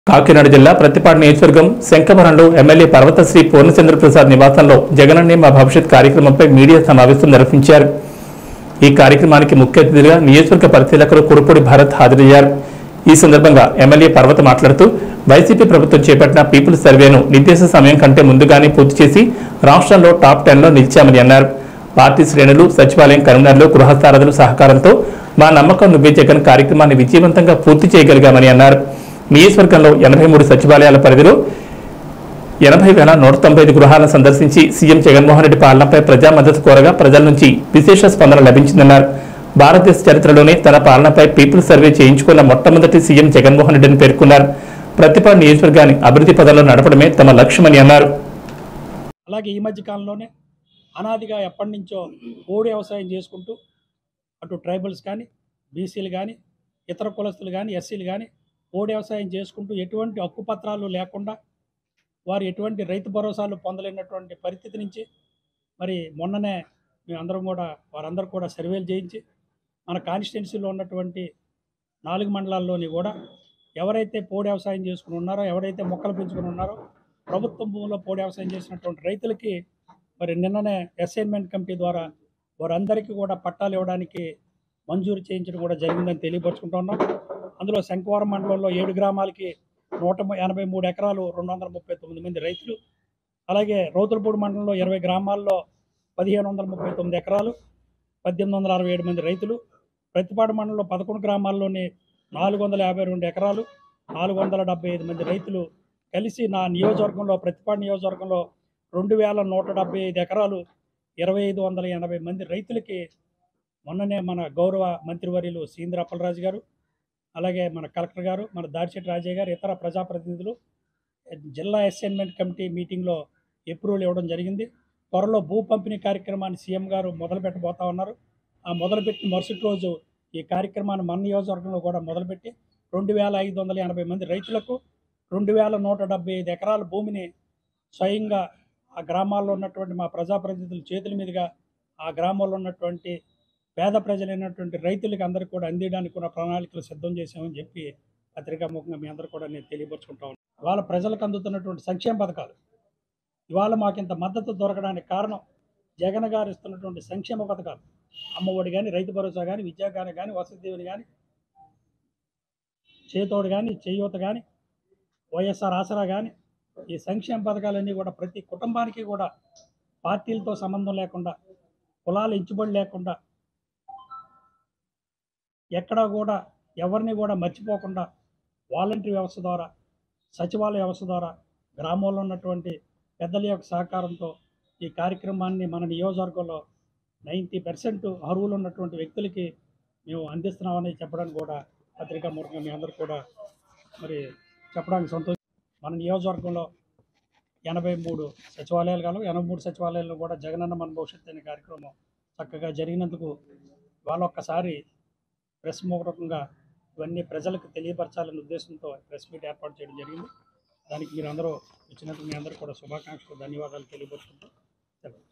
కాకినాడ జిల్లా ప్రతిపాడు నియోజకవర్గం శంఖవరంలో ఎమ్మెల్యే పర్వతశ్రీ పూర్ణచంద్ర ప్రసాద్ నివాసంలో జగనన్నే మా భవిష్యత్ కార్యక్రమంపై మీడియా సమావేశం నిర్వహించారు ఈ కార్యక్రమానికి ముఖ్య అతిథిగా నియోజకవర్గ పరిశీలకులు కురుపూడి భారత్ హాజరయ్యారు ఈ సందర్భంగా ఎమ్మెల్యే పర్వత మాట్లాడుతూ వైసీపీ ప్రభుత్వం చేపట్టిన పీపుల్స్ సర్వేను నిర్దేశ సమయం కంటే ముందుగానే పూర్తి చేసి రాష్ట్రంలో టాప్ టెన్లో నిలిచామని అన్నారు పార్టీ శ్రేణులు సచివాలయం కన్వీనర్లు గృహస్థారథుల సహకారంతో మా నమ్మకం నువ్వే జగన్ కార్యక్రమాన్ని విజయవంతంగా పూర్తి చేయగలిగామని అన్నారు నియోజకవర్గంలో ఎనభై మూడు సచివాలయాల పరిధిలో ఎనభై వేల నూట తొంభై ఐదు గృహాలను సందర్శించి సీఎం జగన్మోహన్ రెడ్డి పాలనపై ప్రజా మద్దతు కోరగా ప్రజల నుంచి విశేష స్పందన లభించిందన్నారు భారతదేశ చరిత్రలోనే తన పాలనపై పీపుల్స్ సర్వే చేయించుకున్న మొట్టమొదటి సీఎం జగన్మోహన్ రెడ్డిని పేర్కొన్నారు ప్రతిభ నియోజకవర్గాన్ని అభివృద్ధి పదంలో నడపడమే తమ లక్ష్యమని అన్నారు అలాగే ఈ మధ్య కాలంలోనే అనాదిగా ఎప్పటి నుంచో పోడు వ్యవసాయం చేసుకుంటూ అటు ట్రైబల్స్ కానీ బీసీలు కానీ ఇతర కులస్తులు కానీ ఎస్సీలు కానీ పోడు వ్యవసాయం చేసుకుంటూ ఎటువంటి హక్కుపత్రాలు లేకుండా వారు ఎటువంటి రైతు భరోసాలు పొందలేనటువంటి పరిస్థితి నుంచి మరి మొన్ననే మేమందరం కూడా వారందరూ కూడా సర్వేలు చేయించి మన కాన్స్టిట్యున్సీలో ఉన్నటువంటి నాలుగు మండలాల్లోని కూడా ఎవరైతే పోడు వ్యవసాయం చేసుకుని ఉన్నారో ఎవరైతే మొక్కలు పెంచుకుని ఉన్నారో ప్రభుత్వం భూమిలో పోడు వ్యవసాయం చేసినటువంటి రైతులకి మరి నిన్ననే అసైన్మెంట్ కమిటీ ద్వారా వారందరికీ కూడా పట్టాలు ఇవ్వడానికి మంజూరు చేయించడం కూడా జరిగిందని తెలియపరుచుకుంటూ ఉన్నాం అందులో శంకవరం మండలంలో ఏడు గ్రామాలకి నూట ము- ఎనభై మూడు ఎకరాలు రెండు వందల ముప్పై తొమ్మిది మంది రైతులు అలాగే రౌతులపూడి మండలంలో ఇరవై గ్రామాల్లో పదిహేను వందల ముప్పై తొమ్మిది ఎకరాలు పద్దెనిమిది వందల అరవై ఏడు మంది రైతులు ప్రతిపాడు మండలంలో పదకొండు గ్రామాల్లోని నాలుగు వందల యాభై రెండు ఎకరాలు నాలుగు వందల డెబ్బై ఐదు మంది రైతులు కలిసి నా నియోజకవర్గంలో ప్రతిపాడు నియోజకవర్గంలో రెండు వేల నూట డెబ్బై ఐదు ఎకరాలు ఇరవై ఐదు వందల ఎనభై మంది రైతులకి మొన్ననే మన గౌరవ మంత్రివర్యులు సీంద్ర అప్పలరాజు గారు అలాగే మన కలెక్టర్ గారు మన దాడిశెట్టి రాజయ్య గారు ఇతర ప్రజాప్రతినిధులు జిల్లా అసైన్మెంట్ కమిటీ మీటింగ్లో అప్రూవల్ ఇవ్వడం జరిగింది త్వరలో భూ పంపిణీ కార్యక్రమాన్ని సీఎం గారు మొదలు పెట్టబోతా ఉన్నారు ఆ మొదలుపెట్టిన మరుసటి రోజు ఈ కార్యక్రమాన్ని మన నియోజకవర్గంలో కూడా మొదలుపెట్టి రెండు వేల ఐదు వందల ఎనభై మంది రైతులకు రెండు వేల నూట డెబ్బై ఐదు ఎకరాల భూమిని స్వయంగా ఆ గ్రామాల్లో ఉన్నటువంటి మా ప్రజాప్రతినిధుల చేతుల మీదుగా ఆ గ్రామంలో ఉన్నటువంటి పేద ప్రజలైనటువంటి రైతులకి అందరికీ కూడా అందించడానికి కూడా ప్రణాళికలు సిద్ధం చేశామని చెప్పి పత్రికాముఖంగా మీ అందరూ కూడా నేను తెలియపరుచుకుంటా ఉన్నాను ఇవాళ ప్రజలకు అందుతున్నటువంటి సంక్షేమ పథకాలు ఇవాళ మాకు ఇంత మద్దతు దొరకడానికి కారణం జగన్ గారు ఇస్తున్నటువంటి సంక్షేమ పథకాలు అమ్మఒడి కానీ రైతు భరోసా కానీ విద్యాగాని కానీ వసతి దీవెని కానీ చేతోడు కానీ చేయూత కానీ వైఎస్ఆర్ ఆసరా కానీ ఈ సంక్షేమ పథకాలన్నీ కూడా ప్రతి కుటుంబానికి కూడా పార్టీలతో సంబంధం లేకుండా కులాలు ఎంచుబడి లేకుండా ఎక్కడా కూడా ఎవరిని కూడా మర్చిపోకుండా వాలంటరీ వ్యవస్థ ద్వారా సచివాలయ వ్యవస్థ ద్వారా గ్రామంలో ఉన్నటువంటి పెద్దల యొక్క సహకారంతో ఈ కార్యక్రమాన్ని మన నియోజకవర్గంలో నైంటీ పర్సెంట్ అర్హులు ఉన్నటువంటి వ్యక్తులకి మేము అందిస్తున్నామని చెప్పడానికి కూడా పత్రికా మూలంగా మీ అందరూ కూడా మరి చెప్పడానికి సంతోషం మన నియోజకవర్గంలో ఎనభై మూడు సచివాలయాలు కలవు ఎనభై మూడు సచివాలయాల్లో కూడా జగనన్న మన భవిష్యత్తు అనే కార్యక్రమం చక్కగా జరిగినందుకు వాళ్ళ ఒక్కసారి ప్రెస్ మూలకంగా ఇవన్నీ ప్రజలకు తెలియపరచాలనే ఉద్దేశంతో ప్రెస్ మీట్ ఏర్పాటు చేయడం జరిగింది దానికి మీరు అందరూ వచ్చినందుకు మీ అందరూ కూడా శుభాకాంక్షలు ధన్యవాదాలు తెలియపరుచుకుంటూ సెలవు.